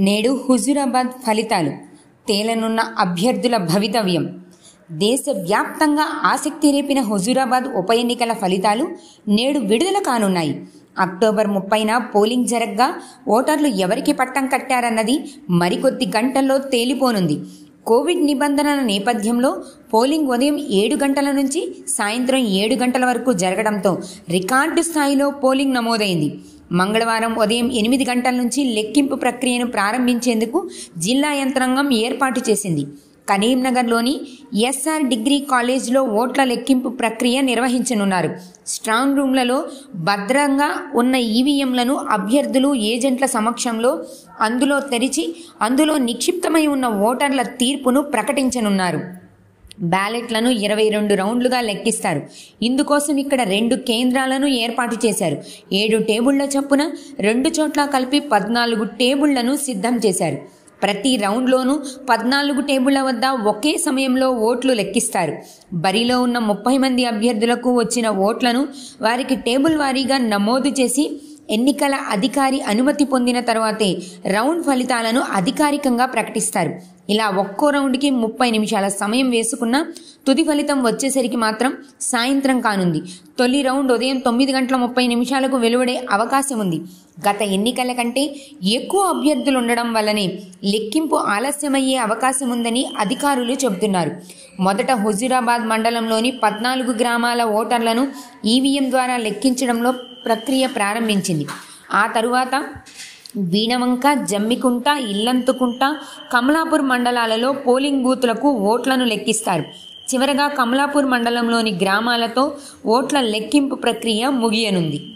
నేడు హుజూరాబాద్ ఫలితాలు తేలనున్న అభ్యర్థుల భవితవ్యం దేశవ్యాప్తంగా ఆసక్తి రేపిన హుజూరాబాద్ ఉప ఎన్నికల ఫలితాలు నేడు విడుదల కానున్నాయి అక్టోబర్ ముప్పైన పోలింగ్ జరగ్గా ఓటర్లు ఎవరికి పట్టం కట్టారన్నది మరికొద్ది గంటల్లో తేలిపోనుంది కోవిడ్ నిబంధనల నేపథ్యంలో పోలింగ్ ఉదయం ఏడు గంటల నుంచి సాయంత్రం ఏడు గంటల వరకు జరగడంతో రికార్డు స్థాయిలో పోలింగ్ నమోదైంది మంగళవారం ఉదయం ఎనిమిది గంటల నుంచి లెక్కింపు ప్రక్రియను ప్రారంభించేందుకు జిల్లా యంత్రాంగం ఏర్పాటు చేసింది కరీంనగర్లోని ఎస్ఆర్ డిగ్రీ కాలేజ్లో ఓట్ల లెక్కింపు ప్రక్రియ నిర్వహించనున్నారు స్ట్రాంగ్ రూమ్లలో భద్రంగా ఉన్న ఈవీఎంలను అభ్యర్థులు ఏజెంట్ల సమక్షంలో అందులో తెరిచి అందులో నిక్షిప్తమై ఉన్న ఓటర్ల తీర్పును ప్రకటించనున్నారు బ్యాలెట్లను ఇరవై రెండు రౌండ్లుగా లెక్కిస్తారు ఇందుకోసం ఇక్కడ రెండు కేంద్రాలను ఏర్పాటు చేశారు ఏడు టేబుళ్ల చొప్పున రెండు చోట్ల కలిపి పద్నాలుగు టేబుళ్లను సిద్ధం చేశారు ప్రతి రౌండ్లోనూ పద్నాలుగు టేబుళ్ల వద్ద ఒకే సమయంలో ఓట్లు లెక్కిస్తారు బరిలో ఉన్న ముప్పై మంది అభ్యర్థులకు వచ్చిన ఓట్లను వారికి టేబుల్ వారీగా నమోదు చేసి ఎన్నికల అధికారి అనుమతి పొందిన తర్వాతే రౌండ్ ఫలితాలను అధికారికంగా ప్రకటిస్తారు ఇలా ఒక్కో రౌండ్కి ముప్పై నిమిషాల సమయం వేసుకున్న తుది ఫలితం వచ్చేసరికి మాత్రం సాయంత్రం కానుంది తొలి రౌండ్ ఉదయం తొమ్మిది గంటల ముప్పై నిమిషాలకు వెలువడే అవకాశం ఉంది గత ఎన్నికల కంటే ఎక్కువ అభ్యర్థులు ఉండడం వల్లనే లెక్కింపు ఆలస్యమయ్యే అవకాశం ఉందని అధికారులు చెబుతున్నారు మొదట హుజూరాబాద్ మండలంలోని పద్నాలుగు గ్రామాల ఓటర్లను ఈవీఎం ద్వారా లెక్కించడంలో ప్రక్రియ ప్రారంభించింది ఆ తరువాత వీణవంక జమ్మికుంట ఇల్లంతుకుంట కమలాపూర్ మండలాలలో పోలింగ్ బూతులకు ఓట్లను లెక్కిస్తారు చివరగా కమలాపూర్ మండలంలోని గ్రామాలతో ఓట్ల లెక్కింపు ప్రక్రియ ముగియనుంది